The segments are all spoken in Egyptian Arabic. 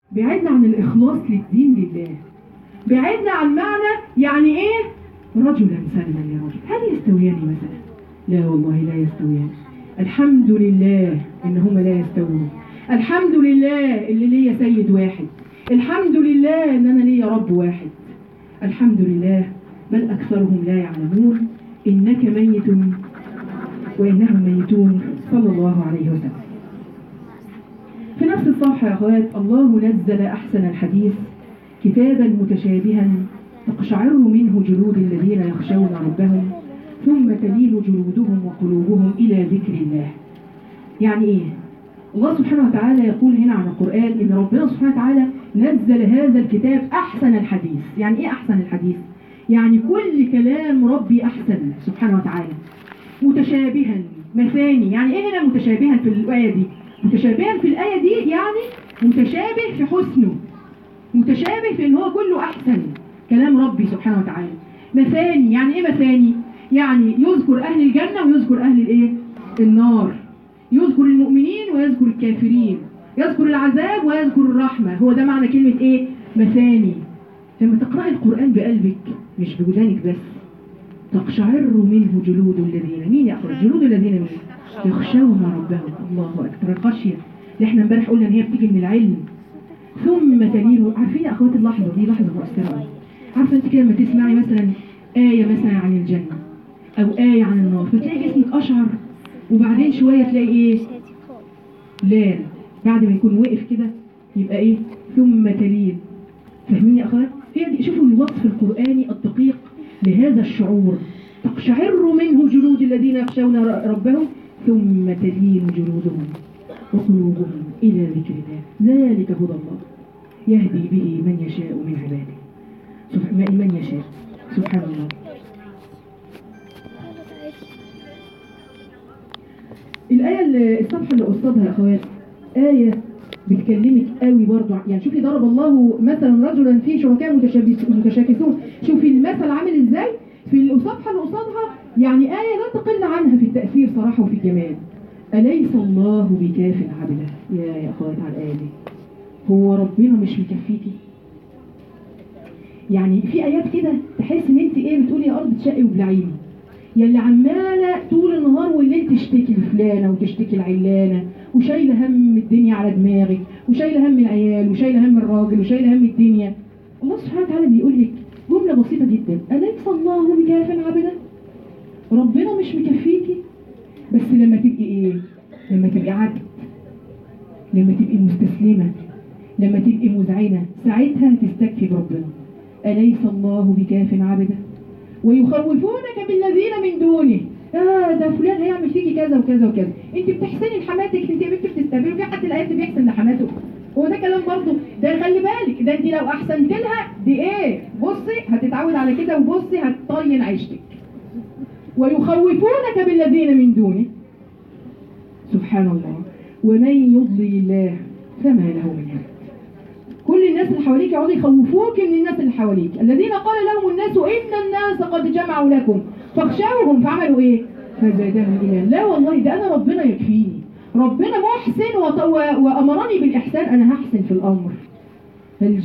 بعدنا عن الإخلاص للدين لله بعدنا عن معنى يعني إيه رجلا سلما لرجل هل يستويان مثلا لا والله لا يستويان الحمد لله إن هما لا يستوون الحمد لله اللي ليا سيد واحد الحمد لله إن أنا ليا رب واحد الحمد لله بل أكثرهم لا يعلمون إنك ميت وإنهم ميتون صلى الله عليه وسلم في نفس الصفحة يا أخوات الله نزل أحسن الحديث كتابا متشابها تقشعر منه جلود الذين يخشون ربهم ثم تلين جلودهم وقلوبهم إلى ذكر الله يعني إيه؟ الله سبحانه وتعالى يقول هنا عن القرآن إن ربنا سبحانه وتعالى نزل هذا الكتاب أحسن الحديث يعني إيه أحسن الحديث؟ يعني كل كلام ربي أحسن سبحانه وتعالى متشابها مثاني يعني إيه هنا متشابها في الآية دي؟ متشابها في الآية دي يعني متشابه في حسنه متشابه في ان هو كله احسن كلام ربي سبحانه وتعالى مثاني يعني ايه مثاني يعني يذكر اهل الجنة ويذكر اهل الايه النار يذكر المؤمنين ويذكر الكافرين يذكر العذاب ويذكر الرحمة هو ده معنى كلمة ايه مثاني لما تقرأي القرآن بقلبك مش بودانك بس تقشعر منه جلود الذين مين يقرأ جلود الذين مين يخشون ربهم الله أكبر الخشية اللي احنا امبارح قلنا ان هي بتيجي من العلم ثم تلين عارفين يا اخوات اللحظة دي لحظة مؤثرة أوي. عارفة انت كده لما تسمعي مثلا آية مثلا عن الجنة أو آية عن النار فتلاقي جسمك أشعر وبعدين شوية تلاقي إيه لان بعد ما يكون وقف كده يبقى إيه ثم تلين فاهمين يا أخوات هي دي شوفوا الوصف القرآني الدقيق لهذا الشعور تقشعر منه جلود الذين يخشون ربهم ثم تلين جلودهم وقلوبهم إلى ذكر الله ذلك هدى الله يهدي به من يشاء من عباده سبحان من يشاء سبحان الله الآية اللي الصفحة اللي قصادها يا أخوات آية بتكلمك قوي برضو يعني شوفي ضرب الله مثلا رجلا فيه شركاء متشابس- متشاكسون شوفي المثل عامل ازاي في الصفحة اللي قصادها يعني آية لا تقل عنها في التأثير صراحة وفي الجمال أليس الله بكاف عبده يا يا أخوات على الآية دي هو ربنا مش مكفيكي يعني في آيات كده تحس إن أنت إيه بتقولي يا أرض تشقي وبلعيني يا اللي عمالة طول النهار والليل تشتكي لفلانة وتشتكي لعلانة وشايلة هم الدنيا على دماغك وشايلة هم العيال وشايلة هم الراجل وشايلة هم الدنيا الله سبحانه وتعالى بيقول لك جملة بسيطة جدا أليس الله بكاف عبده ربنا مش مكفيكي بس لما تبقي ايه لما تبقي عبد لما تبقي مستسلمة لما تبقي مذعنة ساعتها تستكفي بربنا أليس الله بكاف عبده ويخوفونك بالذين من دونه آه ده فلان هيعمل فيكي كذا وكذا وكذا انت بتحسني لحماتك انت يا بنتي بتستهبلي في حد الايات بيحسن لحماته هو ده كلام برضه ده خلي بالك ده انت لو احسنت لها دي ايه بصي هتتعود على كده وبصي هتطين عيشتك ويخوفونك بالذين من دونه سبحان الله ومن يضلل الله فما له من هاد كل الناس اللي حواليك يقعدوا يخوفوك من الناس اللي حواليك الذين قال لهم الناس ان الناس قد جمعوا لكم فاخشوهم فعملوا ايه فزادهم ايمان لا والله ده انا ربنا يكفيني ربنا محسن وط- و- وامرني بالاحسان انا هحسن في الامر هل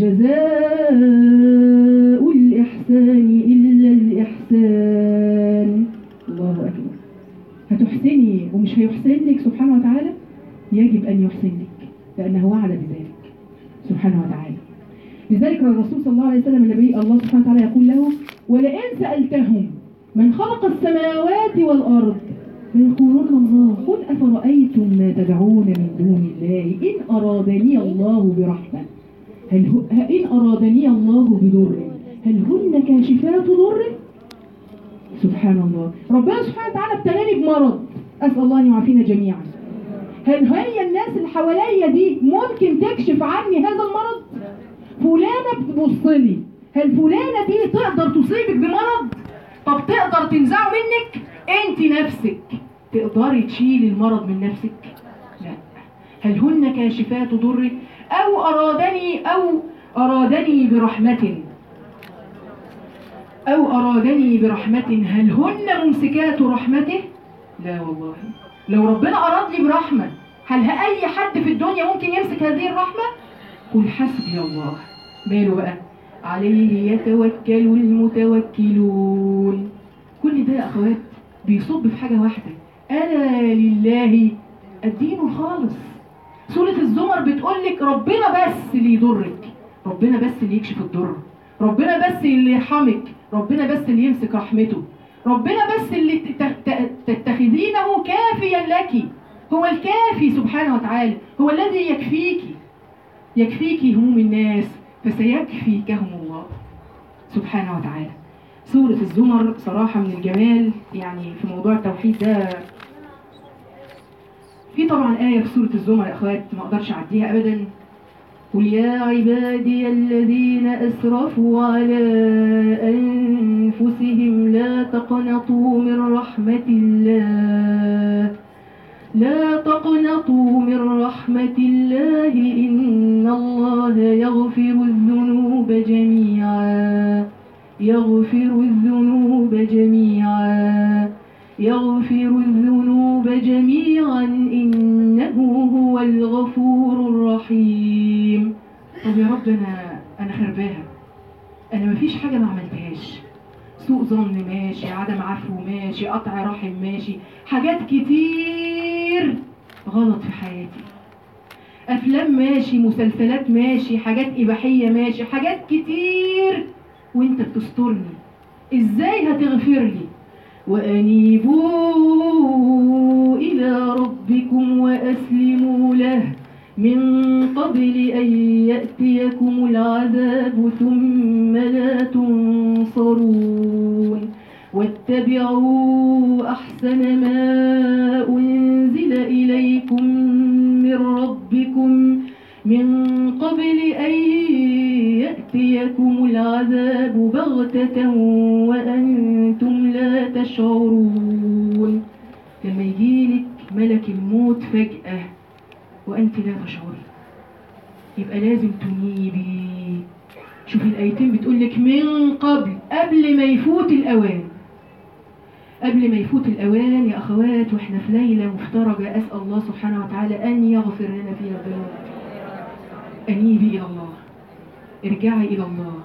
جزاء الإحسان إلا الإحسان الله أكبر هتحسني ومش هيحسن لك سبحانه وتعالى يجب أن يحسن لك لأنه وعد بذلك سبحانه وتعالى لذلك الرسول صلى الله عليه وسلم النبي الله سبحانه وتعالى يقول له ولئن سألتهم من خلق السماوات والأرض فيقولون الله قل أفرأيتم ما تدعون من دون الله إن أرادني الله برحمة هل هو إن أرادني الله بضر هل هن كاشفات ضره سبحان الله ربنا سبحانه وتعالى ابتلاني بمرض أسأل الله أن يعافينا جميعا هل هي الناس اللي حواليا دي ممكن تكشف عني هذا المرض فلانة بتبص لي هل فلانة دي تقدر تصيبك بمرض طب تقدر تنزعه منك انت نفسك تقدري تشيلي المرض من نفسك لا هل هن كاشفات ضرك أو أرادني أو أرادني برحمة أو أرادني برحمة هل هن ممسكات رحمته؟ لا والله لو ربنا أراد لي برحمة هل أي حد في الدنيا ممكن يمسك هذه الرحمة؟ قل حسبي الله ماله بقى عليه يتوكل المتوكلون كل ده يا اخوات بيصب في حاجه واحده الا لله الدين الخالص سوره الزمر بتقول لك ربنا بس اللي يضرك ربنا بس اللي يكشف الضر ربنا بس اللي يرحمك ربنا بس اللي يمسك رحمته ربنا بس اللي تت- تت- تتخذينه كافيا لك هو الكافي سبحانه وتعالى هو الذي يكفيك يكفيك هموم الناس فسيكفيكهم الله سبحانه وتعالى سورة الزمر صراحة من الجمال يعني في موضوع التوحيد ده في طبعا آية في سورة الزمر يا أخوات ما أقدرش أعديها أبدا قل يا عبادي الذين أسرفوا على أنفسهم لا تقنطوا من رحمة الله لا تقنطوا من رحمة الله إن الله يغفر الذنوب جميعا يغفر الذنوب جميعا يغفر الذنوب جميعا إنه هو الغفور الرحيم طب يا رب أنا أنا خرباها أنا مفيش حاجة ما عملتهاش سوء ظن ماشي عدم عفو ماشي قطع رحم ماشي حاجات كتير غلط في حياتي افلام ماشي مسلسلات ماشي حاجات اباحيه ماشي حاجات كتير وانت بتسترني ازاي هتغفر لي وانيبوا الى ربكم واسلموا له من قبل ان ياتيكم العذاب ثم لا تنصرون واتبعوا احسن ما انزل اليكم من ربكم من قبل أن يأتيكم العذاب بغتة وأنتم لا تشعرون لما يجيلك ملك الموت فجأة وأنت لا تشعري يبقى لازم تنيبي شوفي الآيتين بتقولك من قبل قبل ما يفوت الأوان قبل ما يفوت الأوان يا أخوات وإحنا في ليلة مفترجة أسأل الله سبحانه وتعالى أن يغفر لنا فيها الذنوب أنيبي إلى الله ارجعي إلى الله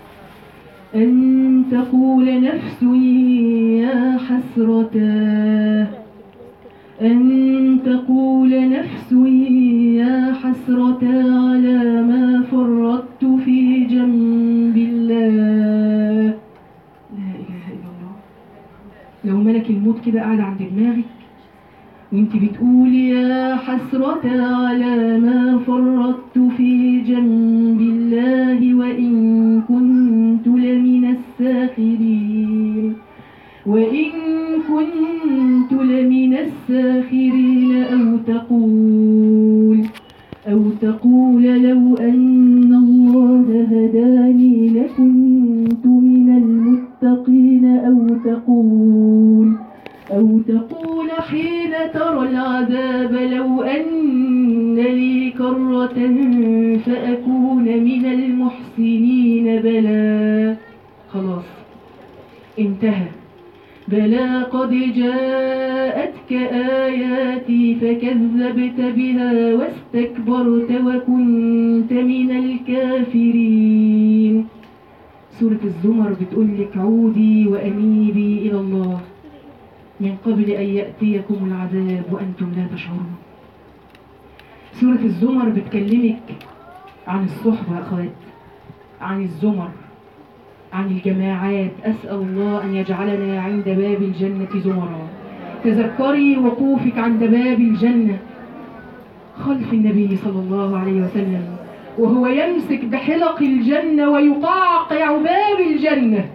أن تقول نفس يا حسرتا أن تقول نفس يا حسرتا على ما فرطت في جنب الله لا إله إلا الله لو ملك الموت كده قاعد عند دماغك وانت بتقولي يا حسرة على ما فرطت في جنب الله وإن كنت لمن الساخرين وإن كنت لمن الساخرين أو تقول أو تقول لو أن الله هداني لكنت من المتقين أو تقول أو تقول حين ترى العذاب لو أن لي كرة فأكون من المحسنين بلى خلاص انتهى بلى قد جاءتك آياتي فكذبت بها واستكبرت وكنت من الكافرين سورة الزمر بتقول لك عودي وأنيبي إلى الله من قبل أن يأتيكم العذاب وأنتم لا تشعرون سورة الزمر بتكلمك عن الصحبة يا أخوات عن الزمر عن الجماعات أسأل الله أن يجعلنا عند باب الجنة زمرا تذكري وقوفك عند باب الجنة خلف النبي صلى الله عليه وسلم وهو يمسك بحلق الجنة ويقعقع باب الجنة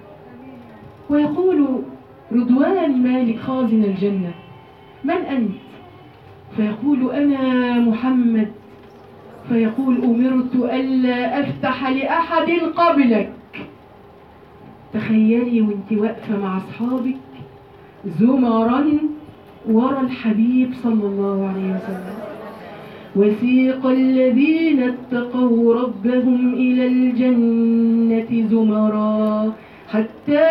ويقول رضوان مالك خازن الجنة من أنت؟ فيقول أنا محمد فيقول أمرت ألا أفتح لأحد قبلك تخيلي وانت واقفة مع أصحابك زمرا ورا الحبيب صلى الله عليه وسلم وسيق الذين اتقوا ربهم إلى الجنة زمرا حتى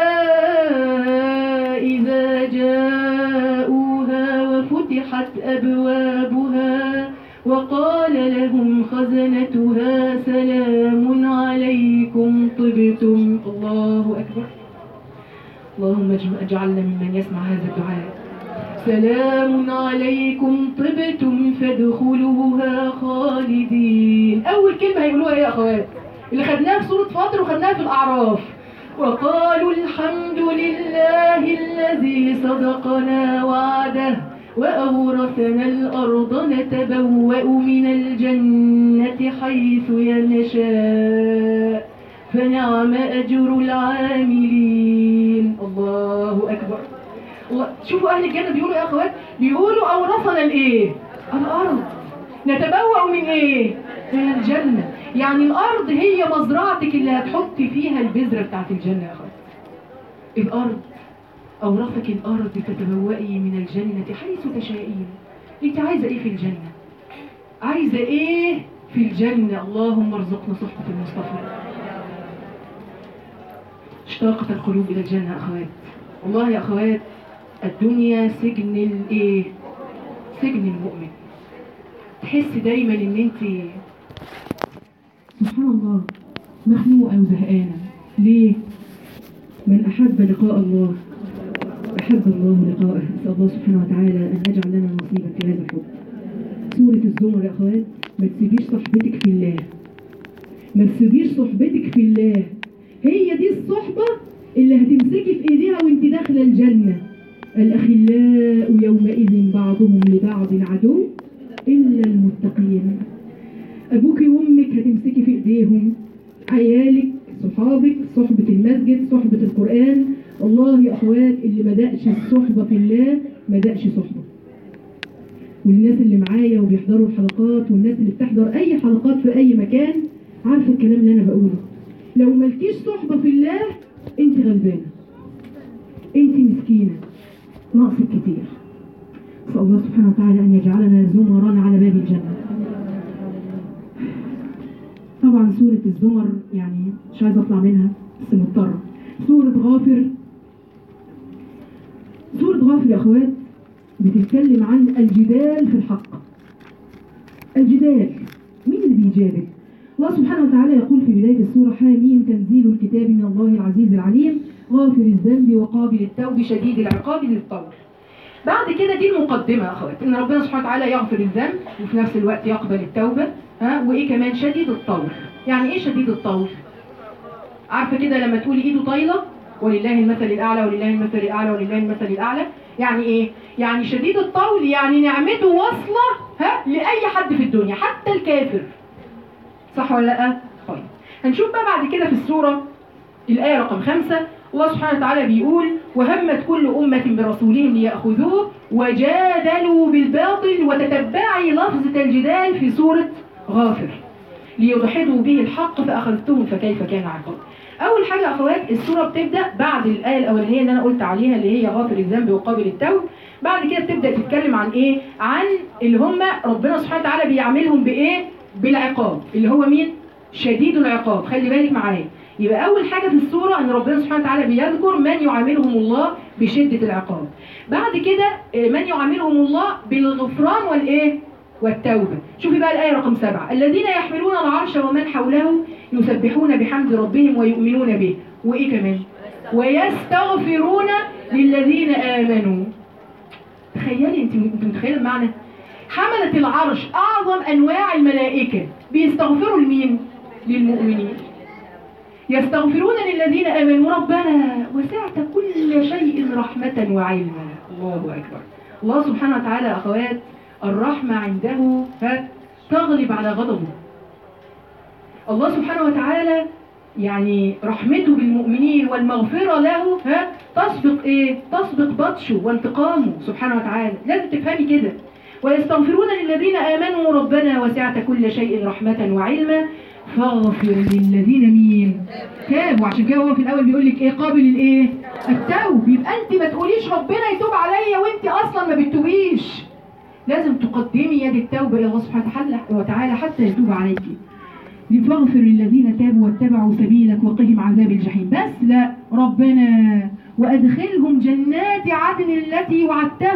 إذا جاءوها وفتحت أبوابها وقال لهم خزنتها سلام عليكم طبتم الله أكبر اللهم اجم- اجعلنا ممن يسمع هذا الدعاء سلام عليكم طبتم فادخلوها خالدين أول كلمة هيقولوها إيه يا أخوات اللي خدناها في سورة فاطر وخدناها في الأعراف وقالوا الحمد لله الذي صدقنا وعده وأورثنا الأرض نتبوأ من الجنة حيث ينشاء فنعم أجر العاملين الله أكبر الله شوفوا أهل الجنة بيقولوا يا أخوات بيقولوا أورثنا الإيه الأرض نتبوأ من إيه من الجنة يعني الأرض هي مزرعتك اللي هتحط فيها البذرة بتاعت الجنة يا أخوات الأرض أورثك الأرض تتبوئي من الجنة حيث تشائين أنت عايزة إيه في الجنة عايزة إيه في الجنة اللهم ارزقنا صحبة المصطفى اشتاقت القلوب إلى الجنة يا أخوات والله يا أخوات الدنيا سجن الإيه سجن المؤمن تحس دايما إن أنت سبحان الله مخنوقة وزهقانة ليه؟ من أحب لقاء الله أحب الله لقاءه أسأل الله سبحانه وتعالى أن يجعل لنا نصيبا في هذا الحب سورة الزمر يا أخوات ما تسيبيش صحبتك في الله ما تسيبيش صحبتك في الله هي دي الصحبة اللي هتمسكي في ايديها وانت داخلة الجنة الأخلاء يومئذ بعضهم لبعض عدو إلا المتقين أبوك وأمك هتمسكي في إيديهم عيالك صحابك صحبة المسجد صحبة القرآن الله يا أخوات اللي ما دقش الصحبة في الله ما دقش صحبة والناس اللي معايا وبيحضروا الحلقات والناس اللي بتحضر أي حلقات في أي مكان عارفة الكلام اللي أنا بقوله لو ملكيش صحبة في الله أنت غلبانة أنت مسكينة ناقصك كتير أسأل الله سبحانه وتعالى أن يجعلنا زمرا على باب الجنة طبعا سورة الزمر يعني مش عايزة أطلع منها بس مضطرة سورة غافر سورة غافر يا أخوات بتتكلم عن الجدال في الحق الجدال مين اللي بيجادل الله سبحانه وتعالى يقول في بداية السورة حاميم تنزيل الكتاب من الله العزيز العليم غافر الذنب وقابل التوب شديد العقاب ذي الطول بعد كده دي المقدمة يا أخوات إن ربنا سبحانه وتعالى يغفر الذنب وفي نفس الوقت يقبل التوبة ها وإيه كمان شديد الطول يعني إيه شديد الطول؟ عارفة كده لما تقولي إيده طايلة ولله المثل الأعلى ولله المثل الأعلى ولله المثل الأعلى يعني إيه؟ يعني شديد الطول يعني نعمته واصلة ها لأي حد في الدنيا حتى الكافر صح ولا لا؟ طيب هنشوف بقى بعد كده في السورة الآية رقم خمسة الله سبحانه وتعالى بيقول وهمت كل أمة برسولهم ليأخذوه وجادلوا بالباطل وتتبعي لفظة الجدال في سورة غافر ليضحدوا به الحق فأخذتهم فكيف كان عقاب أول حاجة يا أخوات السورة بتبدأ بعد الآية الأولانية اللي أنا قلت عليها اللي هي غافر الذنب وقابل التوب بعد كده بتبدأ تتكلم عن إيه؟ عن اللي هم ربنا سبحانه وتعالى بيعملهم بإيه؟ بالعقاب اللي هو مين؟ شديد العقاب خلي بالك معايا يبقى أول حاجة في السورة أن ربنا سبحانه وتعالى بيذكر من يعاملهم الله بشدة العقاب بعد كده آه، من يعاملهم الله بالغفران والإيه؟ والتوبة شوفي بقى الآية رقم سبعة الذين يحملون العرش ومن حوله يسبحون بحمد ربهم ويؤمنون به وإيه كمان ويستغفرون للذين آمنوا تخيلي انت انت متخيله المعنى حملة العرش أعظم أنواع الملائكة بيستغفروا لمين؟ للمؤمنين يستغفرون للذين آمنوا ربنا وسعت كل شيء رحمة وعلما الله أكبر الله سبحانه وتعالى يا أخوات الرحمة عنده ها، تغلب على غضبه الله سبحانه وتعالى يعني رحمته بالمؤمنين والمغفرة له ها تسبق ايه؟ تسبق بطشه وانتقامه سبحانه وتعالى لازم تفهمي كده ويستغفرون للذين آمنوا ربنا وسعت كل شيء رحمة وعلما فاغفر للذين مين تابوا عشان كده هو في الأول بيقول لك ايه قابل الايه التوب يبقى انت ما تقوليش ربنا يتوب عليا وانت اصلا ما بتتوبيش لازم تقدمي يد التوبة إلى الله سبحانه وتعالى حتى يتوب عليكي فاغفر للذين تابوا واتبعوا سبيلك وقهم عذاب الجحيم بس لا ربنا وأدخلهم جنات عدن التي وعدتهم